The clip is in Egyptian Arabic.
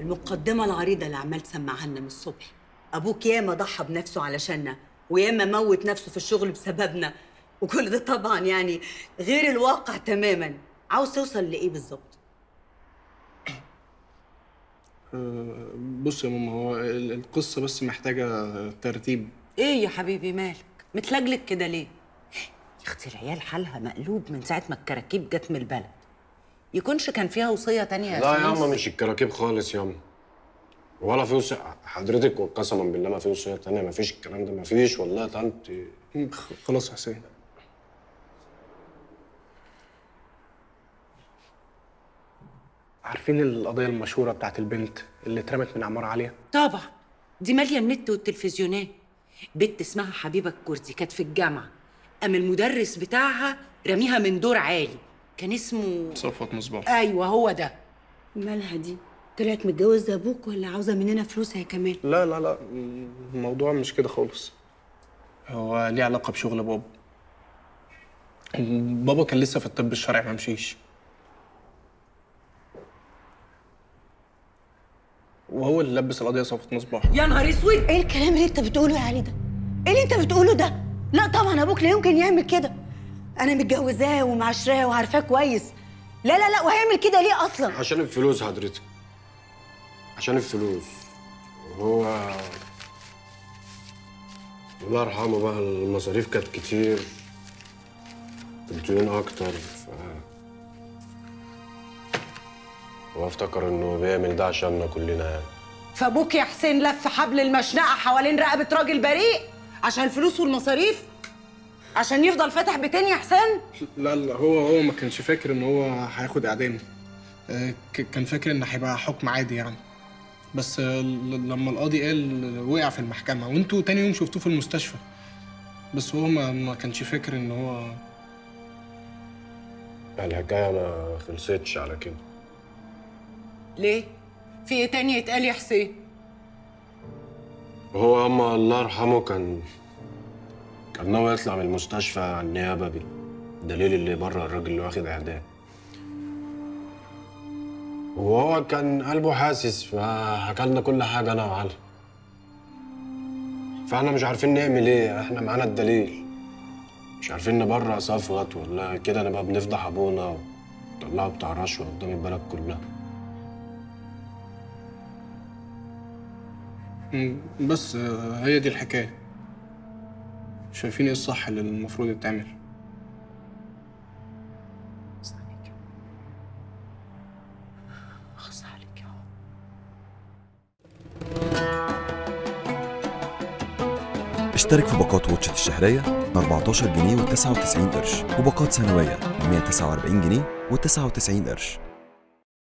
المقدمة العريضة اللي عمال تسمعها لنا من الصبح أبوك ياما ضحى بنفسه علشاننا وياما موت نفسه في الشغل بسببنا وكل ده طبعا يعني غير الواقع تماما عاوز توصل لإيه بالظبط؟ أه، بص يا ماما هو ال- القصة بس محتاجة ترتيب إيه يا حبيبي مالك؟ متلجلج كده ليه؟ يا اختي العيال حالها مقلوب من ساعة ما الكراكيب جت من البلد يكونش كان فيها وصية تانية يا لا يا سويس؟ اما مش الكراكيب خالص يا اما ولا في وصية حضرتك قسما بالله ما في وصية تانية ما فيش الكلام ده ما فيش والله يا طنط مم، خ- خلاص يا حسين عارفين القضية المشهورة بتاعت البنت اللي اترمت من عمارة عالية؟ طبعا دي ماليه النت والتلفزيونات بنت اسمها حبيبه الكردي كانت في الجامعه قام المدرس بتاعها رميها من دور عالي كان اسمه صفوت مصباح ايوه هو ده مالها دي طلعت متجوزه ابوك ولا عاوزه مننا فلوس هي كمان لا لا لا الموضوع مش كده خالص هو ليه علاقة بشغل بابا بابا كان لسه في الطب الشرعي ما مشيش وهو اللي لبس القضية صفوت مصباح يا نهار اسود ايه الكلام اللي انت بتقوله يا علي ده؟ ايه اللي انت بتقوله ده؟ لا طبعا ابوك لا يمكن يعمل كده انا متجوزاه ومعاشراه وعارفاه كويس لا لا لا وهيعمل كده ليه اصلا؟ عشان الفلوس حضرتك عشان الفلوس وهو الله يرحمه بقى المصاريف كانت كتير الديون اكتر ف هو افتكر انه بيعمل ده عشاننا كلنا يعني فابوك يا حسين لف حبل المشنقه حوالين رقبه راجل بريء عشان الفلوس والمصاريف عشان يفضل فاتح بيتين يا حسين لا لا هو هو ما كانش فاكر ان هو هياخد اعدام آه، ك- كان فاكر ان هيبقى حكم عادي يعني بس آه، ل- لما القاضي قال وقع في المحكمة وانتوا تاني يوم شفتوه في المستشفى بس هو ما, ما كانش فاكر ان هو الحكايه ما خلصتش على كده ليه في ايه تاني يتقال يا حسين هو اما الله يرحمه كان كان ناوي يطلع من المستشفى على النيابه بالدليل اللي بره الراجل اللي واخد اعدام وهو كان قلبه حاسس فحكى لنا كل حاجه انا وعلي فاحنا مش عارفين نعمل ايه احنا معانا الدليل مش عارفين نبرأ صفوت ولا كده نبقى بنفضح ابونا ونطلعه بتاع رشوه قدام البلد كلها مم، بس آه، هي دي الحكاية شايفين ايه الصح اللي المفروض يتعمل خص عليك يا عم. اشترك في باقات واتشت الشهرية ب 14 جنيه و99 قرش وباقات سنوية ب 149 جنيه و99 قرش